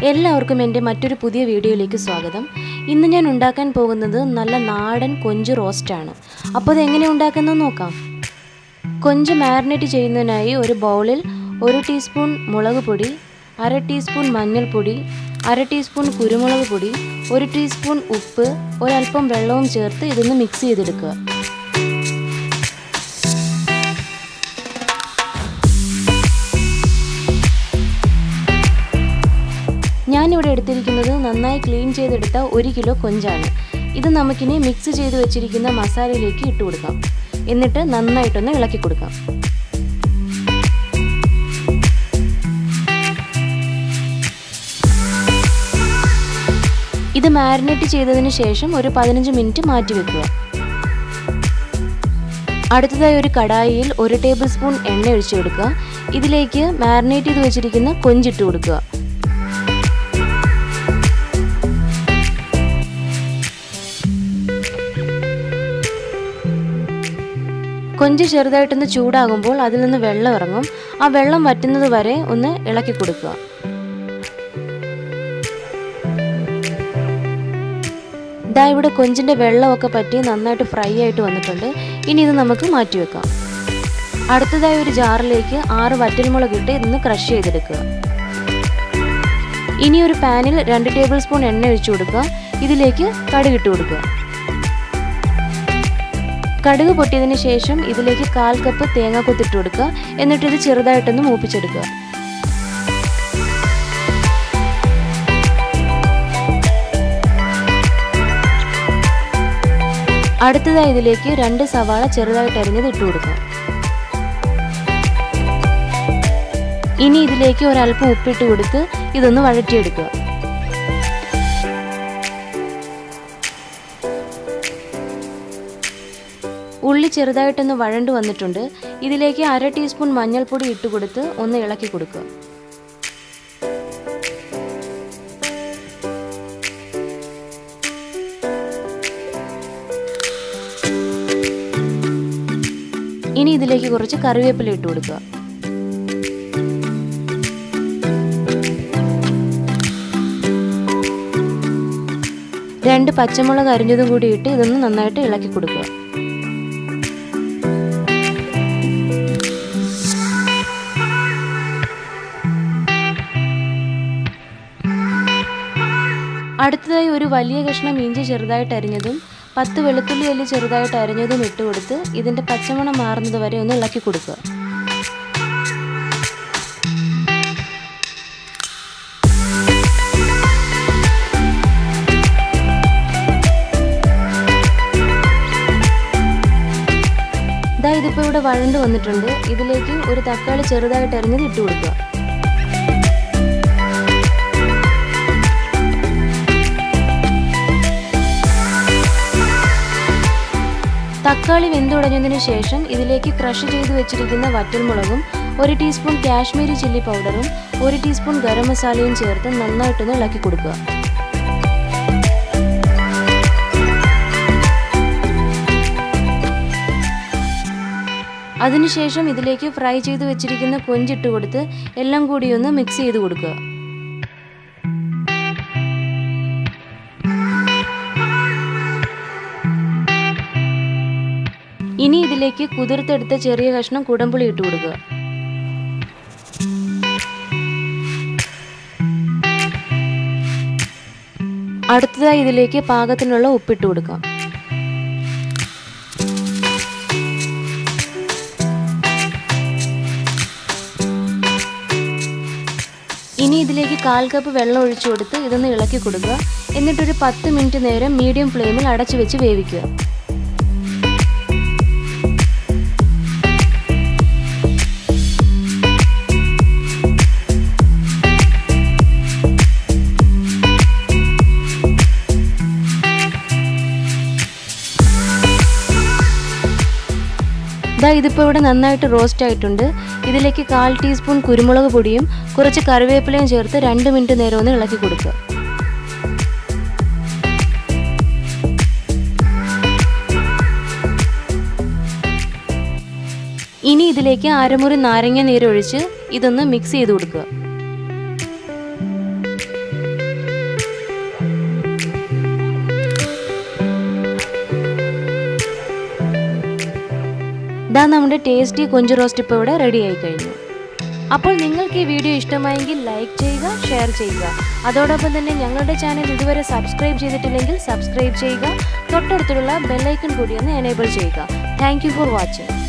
എല്ലാവർക്കും എൻ്റെ മറ്റൊരു പുതിയ വീഡിയോയിലേക്ക് സ്വാഗതം ഇന്ന് ഞാൻ ഉണ്ടാക്കാൻ പോകുന്നത് നല്ല നാടൻ കൊഞ്ച് റോസ്റ്റാണ് അപ്പോൾ അത് എങ്ങനെ ഉണ്ടാക്കുന്നത് നോക്കാം കൊഞ്ച് മാരിനേറ്റ് ചെയ്യുന്നതിനായി ഒരു ബൗളിൽ ഒരു ടീസ്പൂൺ മുളക് പൊടി അര ടീസ്പൂൺ മഞ്ഞൾപ്പൊടി അര ടീസ്പൂൺ കുരുമുളക് പൊടി ഒരു ടീസ്പൂൺ ഉപ്പ് ഒരല്പം വെള്ളവും ചേർത്ത് ഇതൊന്ന് മിക്സ് ചെയ്തെടുക്കുക ഞാനിവിടെ എടുത്തിരിക്കുന്നത് നന്നായി ക്ലീൻ ചെയ്തെടുത്ത ഒരു കിലോ കൊഞ്ചാണ് ഇത് നമുക്കിനി മിക്സ് ചെയ്ത് വെച്ചിരിക്കുന്ന മസാലയിലേക്ക് ഇട്ട് കൊടുക്കാം എന്നിട്ട് നന്നായിട്ടൊന്ന് ഇളക്കി കൊടുക്കാം ഇത് മാരിനേറ്റ് ചെയ്തതിന് ശേഷം ഒരു പതിനഞ്ച് മിനിറ്റ് മാറ്റി വെക്കുക അടുത്തതായി ഒരു കടായിയിൽ ഒരു ടേബിൾ സ്പൂൺ എണ്ണ ഒഴിച്ചു കൊടുക്കുക ഇതിലേക്ക് മാരിനേറ്റ് ചെയ്ത് വെച്ചിരിക്കുന്ന കൊഞ്ചിട്ട് കൊടുക്കുക കൊഞ്ച് ചെറുതായിട്ടൊന്ന് ചൂടാകുമ്പോൾ അതിൽ നിന്ന് വെള്ളം ഇറങ്ങും ആ വെള്ളം വറ്റുന്നത് വരെ ഒന്ന് ഇളക്കി കൊടുക്കുക ഇതാ ഇവിടെ കൊഞ്ചിൻ്റെ വെള്ളമൊക്കെ പറ്റി നന്നായിട്ട് ഫ്രൈ ആയിട്ട് വന്നിട്ടുണ്ട് ഇനി ഇത് നമുക്ക് മാറ്റി വെക്കാം അടുത്തതായി ഒരു ജാറിലേക്ക് ആറ് വറ്റൽമുളക് ഇട്ട് ഇതൊന്ന് ക്രഷ് ചെയ്തെടുക്കുക ഇനി ഒരു പാനിൽ രണ്ട് ടേബിൾ സ്പൂൺ എണ്ണ ഒഴിച്ചു കൊടുക്കുക ഇതിലേക്ക് കടുക് ഇട്ട് കൊടുക്കുക കടുക് പൊട്ടിയതിന് ശേഷം ഇതിലേക്ക് കാൽ കപ്പ് തേങ്ങ കൊത്തിട്ട് കൊടുക്കുക എന്നിട്ട് ഇത് ചെറുതായിട്ടൊന്ന് മൂപ്പിച്ചെടുക്കുക അടുത്തതായി ഇതിലേക്ക് രണ്ട് സവാള ചെറുതായിട്ട് അരിഞ്ഞത് ഇട്ട് കൊടുക്കുക ഇനി ഇതിലേക്ക് ഒരല്പം ഉപ്പിട്ട് കൊടുത്ത് ഇതൊന്ന് വഴറ്റിയെടുക്കുക ഉള്ളി ചെറുതായിട്ടൊന്ന് വഴണ്ടു വന്നിട്ടുണ്ട് ഇതിലേക്ക് അര ടീസ്പൂൺ മഞ്ഞൾപ്പൊടി ഇട്ട് കൊടുത്ത് ഒന്ന് ഇളക്കി കൊടുക്കുക ഇനി ഇതിലേക്ക് കുറച്ച് കറിവേപ്പില ഇട്ട് കൊടുക്കുക രണ്ട് പച്ചമുളക് അരിഞ്ഞതും കൂടി ഇട്ട് ഇതൊന്ന് നന്നായിട്ട് ഇളക്കി കൊടുക്കുക അടുത്തതായി ഒരു വലിയ കഷ്ണം ഇഞ്ചി ചെറുതായിട്ട് അരിഞ്ഞതും പത്ത് വെളുത്തുള്ളി അല്ലി ചെറുതായിട്ട് അരിഞ്ഞതും ഇട്ട് കൊടുത്ത് ഇതിൻ്റെ പച്ചമണം മാറുന്നത് വരെ ഒന്ന് ഇളക്കി കൊടുക്കുക ഇതാ ഇതിപ്പോൾ ഇവിടെ വഴണ്ട് വന്നിട്ടുണ്ട് ഇതിലേക്ക് ഒരു തക്കാളി ചെറുതായിട്ട് അരിഞ്ഞത് ഇട്ട് കൊടുക്കുക തക്കാളി വെന്തുടഞ്ഞതിന് ശേഷം ഇതിലേക്ക് ക്രഷ് ചെയ്ത് വെച്ചിരിക്കുന്ന വറ്റൽമുളകും ഒരു ടീസ്പൂൺ കാശ്മീരി ചില്ലി പൗഡറും ഒരു ടീസ്പൂൺ ഗരം മസാലയും ചേർത്ത് നന്നായിട്ടൊന്ന് ഇളക്കി കൊടുക്കുക അതിനുശേഷം ഇതിലേക്ക് ഫ്രൈ ചെയ്ത് വെച്ചിരിക്കുന്ന കൊഞ്ചിട്ട് കൊടുത്ത് എല്ലാം കൂടി ഒന്ന് മിക്സ് ചെയ്ത് കൊടുക്കുക ഇനി ഇതിലേക്ക് കുതിർത്തെടുത്ത ചെറിയ കഷ്ണം കുടംപുളി ഇട്ട് കൊടുക്കുക അടുത്തതായി ഇതിലേക്ക് പാകത്തിനുള്ള ഉപ്പിട്ട് കൊടുക്കാം ഇനി ഇതിലേക്ക് കാൽ കപ്പ് വെള്ളം ഒഴിച്ചു കൊടുത്ത് ഇതൊന്ന് ഇളക്കി കൊടുക്കുക എന്നിട്ടൊരു പത്ത് മിനിറ്റ് നേരം മീഡിയം ഫ്ലെയിമിൽ അടച്ചു വെച്ച് വേവിക്കുക ഇതാ ഇതിപ്പോൾ ഇവിടെ നന്നായിട്ട് റോസ്റ്റ് ആയിട്ടുണ്ട് ഇതിലേക്ക് കാൽ ടീസ്പൂൺ കുരുമുളക് പൊടിയും കുറച്ച് കറിവേപ്പിലയും ചേർത്ത് രണ്ട് മിനിറ്റ് നേരം ഒന്ന് ഇളക്കി കൊടുക്കുക ഇനി ഇതിലേക്ക് അരമുറി നാരങ്ങ നീരൊഴിച്ച് ഇതൊന്ന് മിക്സ് ചെയ്ത് കൊടുക്കുക ഇതാ നമ്മുടെ ടേസ്റ്റി കൊഞ്ച് റോസ്റ്റ് ഇപ്പോൾ ഇവിടെ റെഡി ആയി കഴിഞ്ഞു അപ്പോൾ നിങ്ങൾക്ക് ഈ വീഡിയോ ഇഷ്ടമായെങ്കിൽ ലൈക്ക് ചെയ്യുക ഷെയർ ചെയ്യുക അതോടൊപ്പം തന്നെ ഞങ്ങളുടെ ചാനൽ ഇതുവരെ സബ്സ്ക്രൈബ് ചെയ്തിട്ടില്ലെങ്കിൽ സബ്സ്ക്രൈബ് ചെയ്യുക തൊട്ടടുത്തുള്ള ബെല്ലൈക്കൺ കൂടി ഒന്ന് എനേബിൾ ചെയ്യുക താങ്ക് ഫോർ വാച്ചിങ്